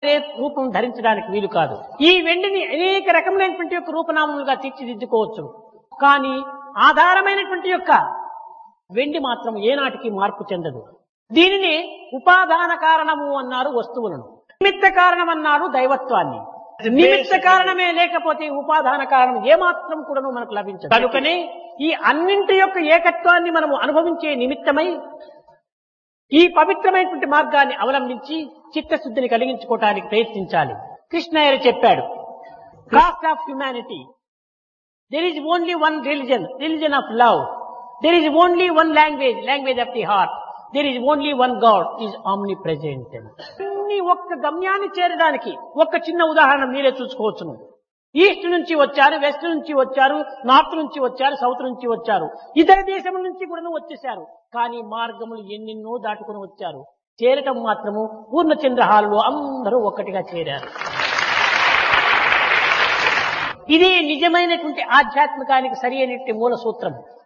రూపం ధరించడానికి వీలు కాదు ఈ వెండిని అనేక రకములైనటువంటి యొక్క రూపనామములుగా తీర్చిదిద్దుకోవచ్చు కానీ ఆధారమైనటువంటి యొక్క వెండి మాత్రం ఏనాటికి మార్పు చెందదు దీనిని ఉపాదాన కారణము అన్నారు వస్తువులను నిమిత్త కారణం అన్నారు దైవత్వాన్ని నిమిత్త కారణమే లేకపోతే ఉపాదాన కారణం ఏమాత్రం కూడాను మనకు లభించదు కనుకనే ఈ అన్నింటి యొక్క ఏకత్వాన్ని మనము అనుభవించే నిమిత్తమై ఈ పవిత్రమైనటువంటి మార్గాన్ని అవలంబించి చిత్తశుద్ధిని కలిగించుకోవటానికి ప్రయత్నించాలి కృష్ణయ్య చెప్పాడు caste of humanity there is only one religion religion of love there is only one language language of the heart there is only one God is omnipresent అన్ని ఒక్క గమ్యాన్ని చేరడానికి ఒక్క చిన్న ఉదాహరణ మీరే చూసుకోవచ్చును ఈస్ట్ నుంచి వచ్చారు వెస్ట్ నుంచి వచ్చారు నార్త్ నుంచి వచ్చారు సౌత్ నుంచి వచ్చారు ఇతర దేశం నుంచి కూడా వచ్చేసారు కానీ మార్గములు ఎన్నెన్నో దాటుకుని వచ్చారు చేరటం మాత్రము పూర్ణచంద్ర హాల్లో అందరూ ఒక్కటిగా చేరారు ఇదే నిజమైనటువంటి ఆధ్యాత్మికానికి సరి అయినటువంటి మూల సూత్రం